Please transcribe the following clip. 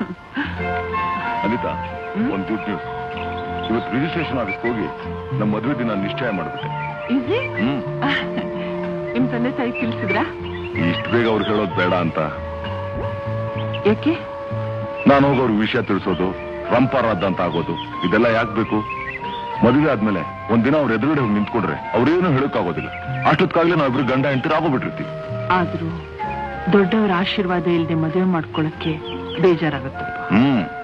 ಅನಿತಾ ಒಂದ್ good news ಇವತ್ತು registration ಆಫೀಸ್ಗೆ ಹೋಗಿ ನಮ್ಮ ಮದುವೆ ದಿನ ನಿಶ್ಚಯ ಮಾಡ್ಬಿಟ್ಟೆ ಈಸಿ ಹ್ಮ್ ನಿಮ್ ತಂದೆ ತಾಯಿ ತಿಳಿಸಿದ್ರಾ ಇಷ್ಟು ಬೇಗ ಅವ್ರು ಹೇಳೋದು ಬೇಡ ಅಂತ ಯಾಕೆ ನಾನು ಹೋಗಿ ಅವ್ರಿಗೆ ವಿಷಯ ತಿಳಿಸೋದು ರಂಪಾರಾದ ಅಂತ ಆಗೋದು ಇದೆಲ್ಲ ಯಾಕೆ ಬೇಕು ಮದುವೆ ಆದ್ಮೇಲೆ ಒಂದಿನ ಅವ್ರ ಎದುರುಗಡೆ ಹೋಗಿ ನಿಂತ್ಕೊಂಡ್ರೆ ಅವ್ರೇನು ಹೇಳೋಕ್ಕಾಗೋದಿಲ್ಲ ಅಷ್ಟೊತ್ತಾಗ್ಲೇ ನಾವಿಬ್ರು ಗಂಡ ಹೆಂಡತಿ ಆಗೋಗ್ಬಿಟ್ಟಿರ್ತೀವಿ ಆದ್ರೂ ದೊಡ್ಡವರ ಆಶೀರ್ವಾದ ಇಲ್ಲದೆ ಮದುವೆ ಮಾಡ್ಕೊಳಕ್ಕೆ ಬೇಜಾರಾಗುತ್ತಪ್ಪ ಹ್ಮ್